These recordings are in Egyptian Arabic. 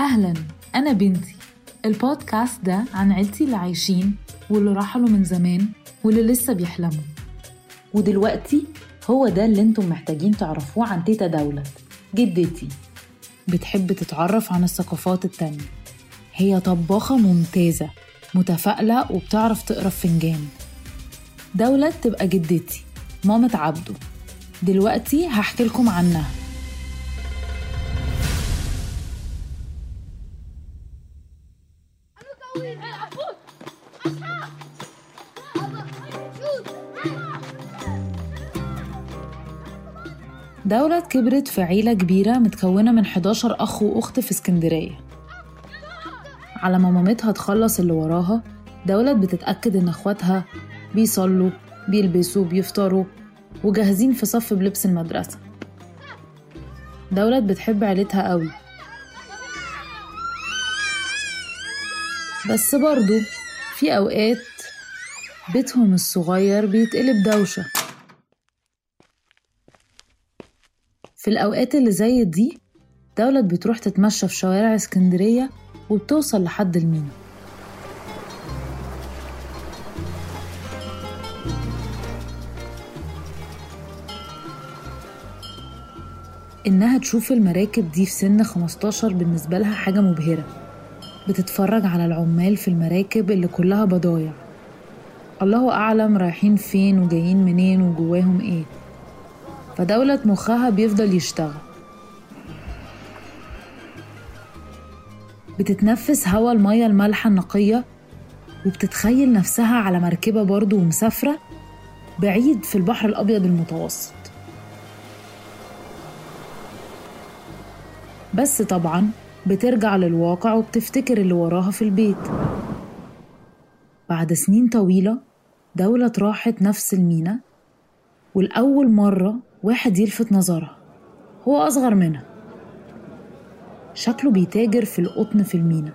أهلا أنا بنتي البودكاست ده عن عيلتي اللي عايشين واللي رحلوا من زمان واللي لسه بيحلموا ودلوقتي هو ده اللي انتم محتاجين تعرفوه عن تيتا دولت جدتي بتحب تتعرف عن الثقافات التانية هي طباخة ممتازة متفائلة وبتعرف تقرا فنجان دولت تبقى جدتي مامة عبده دلوقتي هحكي لكم عنها دولت كبرت في عيلة كبيرة متكونة من 11 أخ وأخت في اسكندرية على ما مامتها تخلص اللي وراها دولت بتتأكد إن إخواتها بيصلوا بيلبسوا بيفطروا وجاهزين في صف بلبس المدرسة دولت بتحب عيلتها قوي بس برضو في أوقات بيتهم الصغير بيتقلب دوشة في الأوقات اللي زي دي دولت بتروح تتمشى في شوارع اسكندرية وبتوصل لحد المينا إنها تشوف المراكب دي في سن 15 بالنسبة لها حاجة مبهرة بتتفرج على العمال في المراكب اللي كلها بضايع الله أعلم رايحين فين وجايين منين وجواهم إيه فدولة مخها بيفضل يشتغل بتتنفس هوا المية المالحة النقية وبتتخيل نفسها على مركبة برضو ومسافرة بعيد في البحر الأبيض المتوسط بس طبعا بترجع للواقع وبتفتكر اللي وراها في البيت بعد سنين طويلة دولة راحت نفس المينا والأول مرة واحد يلفت نظرها هو أصغر منها شكله بيتاجر في القطن في المينا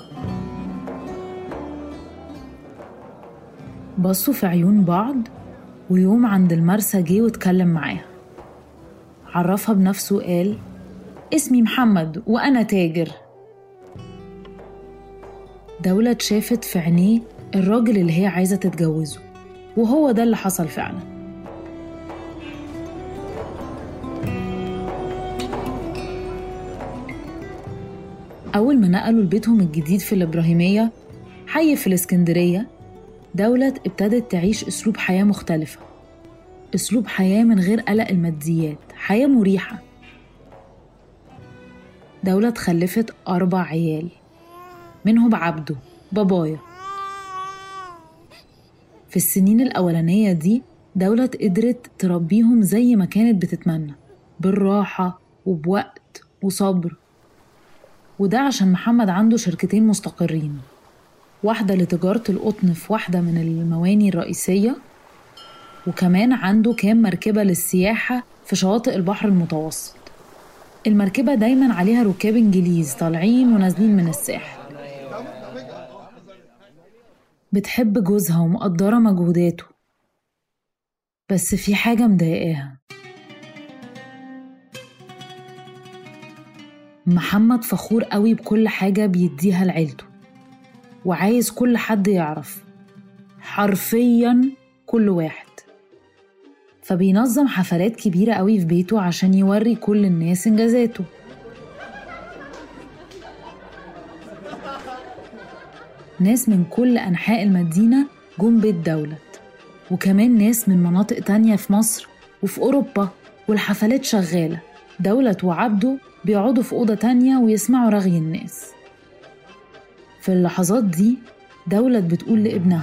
بصوا في عيون بعض ويوم عند المرسى جه واتكلم معاها عرفها بنفسه وقال اسمي محمد وأنا تاجر دولة شافت في عينيه الراجل اللي هي عايزة تتجوزه وهو ده اللي حصل فعلا أول ما نقلوا لبيتهم الجديد في الإبراهيمية حي في الإسكندرية دولة ابتدت تعيش أسلوب حياة مختلفة أسلوب حياة من غير قلق الماديات حياة مريحة دولة خلفت أربع عيال منهم عبده بابايا في السنين الأولانية دي دولة قدرت تربيهم زي ما كانت بتتمنى بالراحة وبوقت وصبر وده عشان محمد عنده شركتين مستقرين واحدة لتجارة القطن في واحدة من المواني الرئيسية وكمان عنده كام مركبة للسياحة في شواطئ البحر المتوسط المركبة دايما عليها ركاب إنجليز طالعين ونازلين من الساحل بتحب جوزها ومقدرة مجهوداته بس في حاجة مضايقاها محمد فخور قوي بكل حاجة بيديها لعيلته وعايز كل حد يعرف حرفيا كل واحد فبينظم حفلات كبيرة قوي في بيته عشان يوري كل الناس إنجازاته ناس من كل أنحاء المدينة جم بيت دولت وكمان ناس من مناطق تانية في مصر وفي أوروبا والحفلات شغالة دولت وعبده بيقعدوا في أوضة تانية ويسمعوا رغي الناس في اللحظات دي دولت بتقول لابنها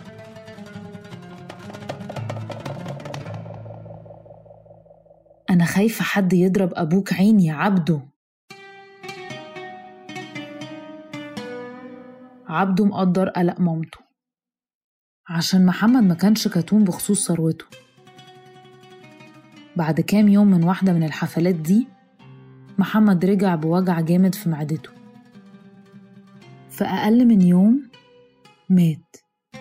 أنا خايفة حد يضرب أبوك عين يا عبده عبده مقدر قلق مامته عشان محمد ما كانش كتوم بخصوص ثروته بعد كام يوم من واحدة من الحفلات دي محمد رجع بوجع جامد في معدته في أقل من يوم مات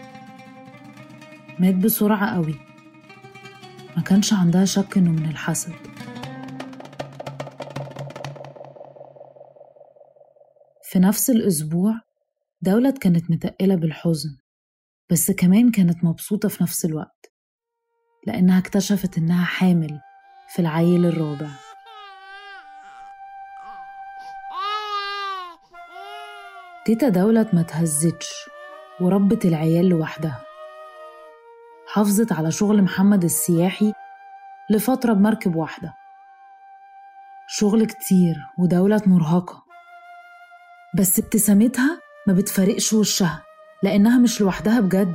مات بسرعة قوي ما كانش عندها شك إنه من الحسد في نفس الأسبوع دولت كانت متقلة بالحزن بس كمان كانت مبسوطة في نفس الوقت لأنها اكتشفت إنها حامل في العيل الرابع تيتا دولت ما تهزتش وربت العيال لوحدها حافظت على شغل محمد السياحي لفترة بمركب واحدة شغل كتير ودولة مرهقة بس ابتسامتها ما بتفارقش وشها لأنها مش لوحدها بجد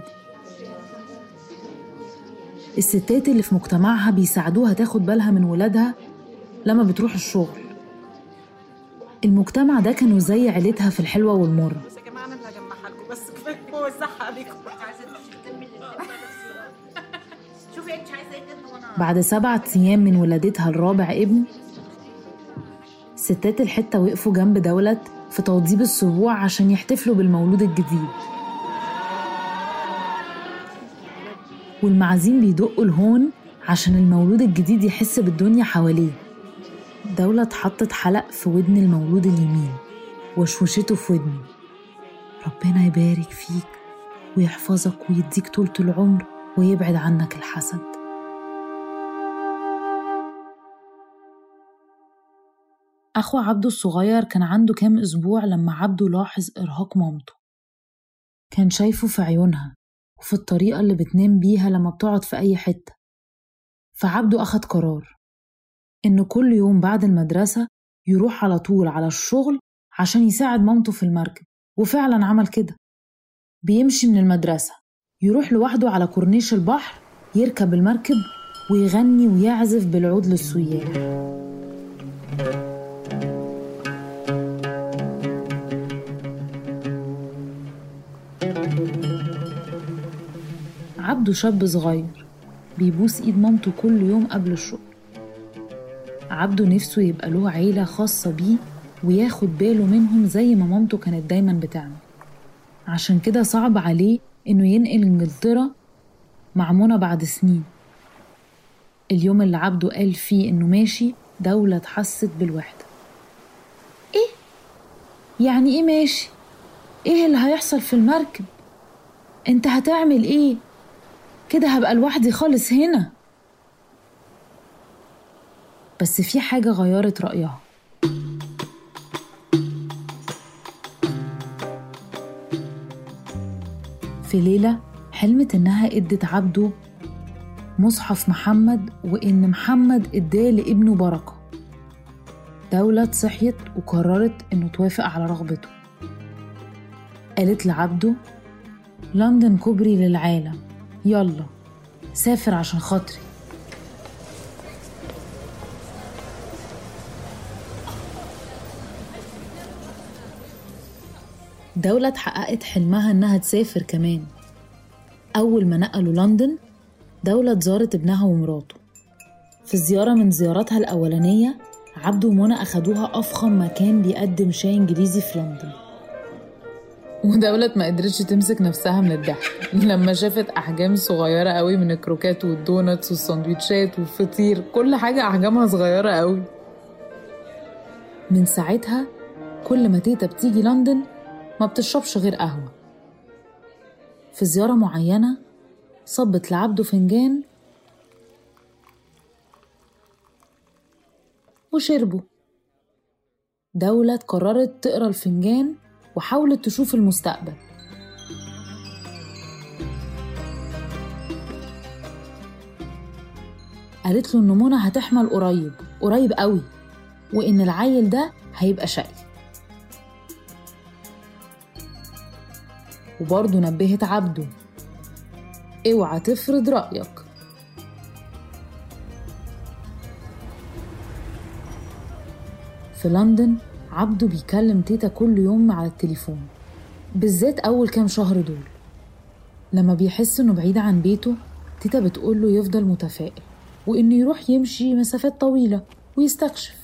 الستات اللي في مجتمعها بيساعدوها تاخد بالها من ولادها لما بتروح الشغل المجتمع ده كانوا زي عيلتها في الحلوة والمرة بس يا جماعه انا اللي هجمعها لكم بس كفايه وزعها عليكم شوفي انت عايزه ايه جد وانا بعد سبعة أيام من ولادتها الرابع ابن ستات الحتة وقفوا جنب دولت في توضيب السبوع عشان يحتفلوا بالمولود الجديد والمعازيم بيدقوا الهون عشان المولود الجديد يحس بالدنيا حواليه دولت حطت حلق في ودن المولود اليمين وشوشته في ودنه ربنا يبارك فيك ويحفظك ويديك طولة العمر ويبعد عنك الحسد أخو عبده الصغير كان عنده كام أسبوع لما عبده لاحظ إرهاق مامته كان شايفه في عيونها وفي الطريقة اللي بتنام بيها لما بتقعد في أي حتة فعبده أخد قرار إنه كل يوم بعد المدرسة يروح على طول على الشغل عشان يساعد مامته في المركب وفعلا عمل كده بيمشي من المدرسة يروح لوحده على كورنيش البحر يركب المركب ويغني ويعزف بالعود للسياح عبده شاب صغير بيبوس ايد مامته كل يوم قبل الشغل عبده نفسه يبقى له عيلة خاصة بيه وياخد باله منهم زي ما مامته كانت دايما بتعمل عشان كده صعب عليه إنه ينقل إنجلترا مع منى بعد سنين اليوم اللي عبده قال فيه إنه ماشي دولة حست بالوحدة إيه؟ يعني إيه ماشي؟ إيه اللي هيحصل في المركب؟ أنت هتعمل إيه؟ كده هبقى لوحدي خالص هنا بس في حاجة غيرت رأيها في ليلة حلمت إنها إدت عبده مصحف محمد وإن محمد إداه لابنه بركة دولة صحيت وقررت إنه توافق على رغبته قالت لعبده لندن كوبري للعالم يلا سافر عشان خاطري دولة حققت حلمها إنها تسافر كمان أول ما نقلوا لندن دولة زارت ابنها ومراته في زيارة من زياراتها الأولانية عبده ومنى أخدوها أفخم مكان بيقدم شاي إنجليزي في لندن ودولة ما قدرتش تمسك نفسها من الضحك لما شافت أحجام صغيرة قوي من الكروكات والدونتس والسندوتشات والفطير كل حاجة أحجامها صغيرة قوي من ساعتها كل ما تيتا بتيجي لندن ما بتشربش غير قهوة في زيارة معينة صبت لعبده فنجان وشربوا دولة قررت تقرا الفنجان وحاولت تشوف المستقبل قالت له إن منى هتحمل قريب قريب قوي وإن العيل ده هيبقى شقي وبرضه نبهت عبده اوعى تفرض رأيك في لندن عبده بيكلم تيتا كل يوم على التليفون بالذات أول كام شهر دول لما بيحس إنه بعيد عن بيته تيتا بتقوله يفضل متفائل وإنه يروح يمشي مسافات طويلة ويستكشف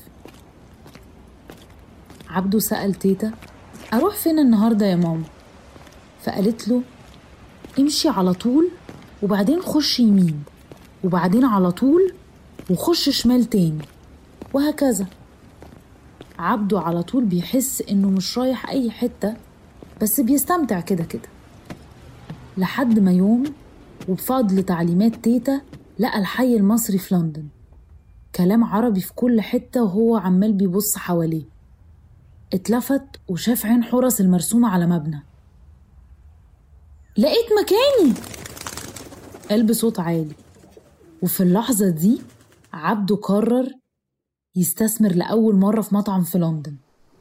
عبده سأل تيتا أروح فين النهاردة يا ماما؟ فقالت له امشي على طول وبعدين خش يمين وبعدين على طول وخش شمال تاني وهكذا عبده على طول بيحس إنه مش رايح أي حتة بس بيستمتع كده كده لحد ما يوم وبفضل تعليمات تيتا لقى الحي المصري في لندن كلام عربي في كل حتة وهو عمال بيبص حواليه اتلفت وشاف عين حرس المرسومة على مبنى لقيت مكاني قال بصوت عالي وفي اللحظة دي عبده قرر يستثمر لأول مرة في مطعم في لندن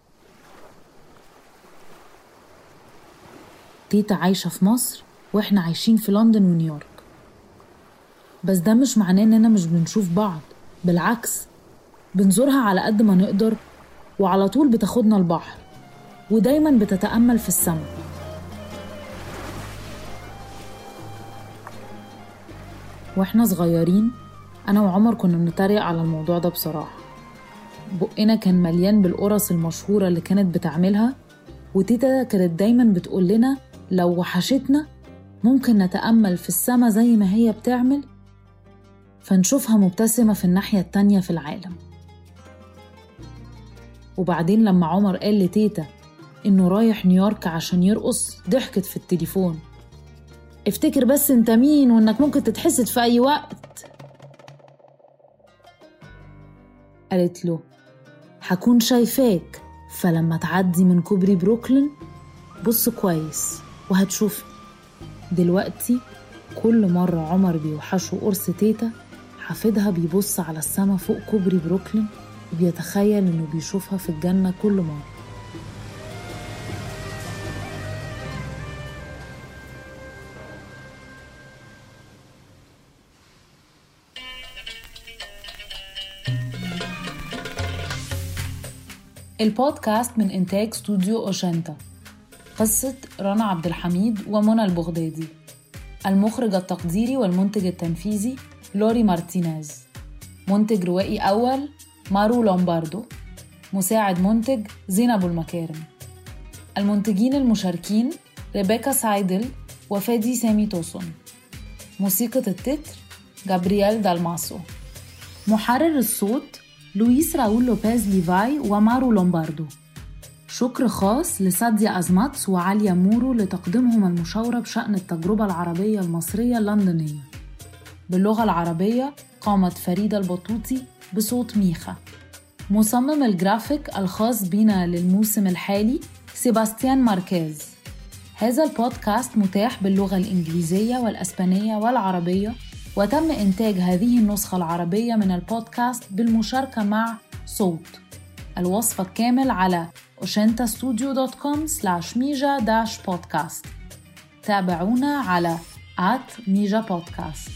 تيتا عايشة في مصر وإحنا عايشين في لندن ونيويورك بس ده مش معناه إننا مش بنشوف بعض بالعكس بنزورها على قد ما نقدر وعلى طول بتاخدنا البحر ودايما بتتأمل في السماء واحنا صغيرين أنا وعمر كنا بنتريق على الموضوع ده بصراحة بقنا كان مليان بالقرص المشهورة اللي كانت بتعملها وتيتا كانت دايما بتقول لنا لو وحشتنا ممكن نتأمل في السما زي ما هي بتعمل فنشوفها مبتسمة في الناحية التانية في العالم وبعدين لما عمر قال لتيتا إنه رايح نيويورك عشان يرقص ضحكت في التليفون افتكر بس انت مين وانك ممكن تتحسد في أي وقت قالت له هكون شايفاك فلما تعدي من كوبري بروكلين بص كويس وهتشوف دلوقتي كل مرة عمر بيوحشه قرص تيتا حفيدها بيبص على السما فوق كوبري بروكلين وبيتخيل إنه بيشوفها في الجنة كل مرة البودكاست من إنتاج استوديو أوشنتا قصة رنا عبد الحميد ومنى البغدادي المخرج التقديري والمنتج التنفيذي لوري مارتينيز منتج روائي أول مارو لومباردو مساعد منتج زينب المكارم المنتجين المشاركين ريبيكا سايدل وفادي سامي توسون موسيقى التتر جابرييل دالماسو محرر الصوت لويس راول لوبيز ليفاي ومارو لومباردو شكر خاص لساديا أزماتس وعاليا مورو لتقديمهم المشاورة بشأن التجربة العربية المصرية اللندنية باللغة العربية قامت فريدة البطوطي بصوت ميخا مصمم الجرافيك الخاص بنا للموسم الحالي سيباستيان ماركيز هذا البودكاست متاح باللغة الإنجليزية والأسبانية والعربية وتم إنتاج هذه النسخة العربية من البودكاست بالمشاركة مع صوت الوصف الكامل على oshentastudio.com slash mija podcast تابعونا على at ميجا بودكاست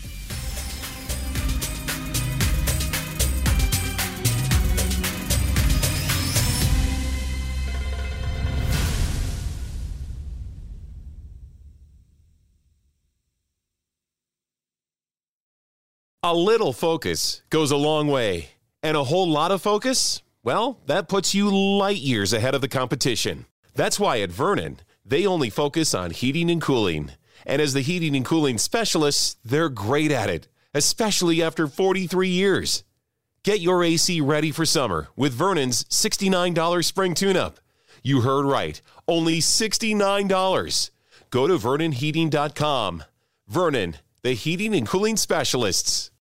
A little focus goes a long way, and a whole lot of focus, well, that puts you light years ahead of the competition. That's why at Vernon, they only focus on heating and cooling. And as the heating and cooling specialists, they're great at it, especially after 43 years. Get your AC ready for summer with Vernon's $69 spring tune up. You heard right, only $69. Go to VernonHeating.com. Vernon, the heating and cooling specialists.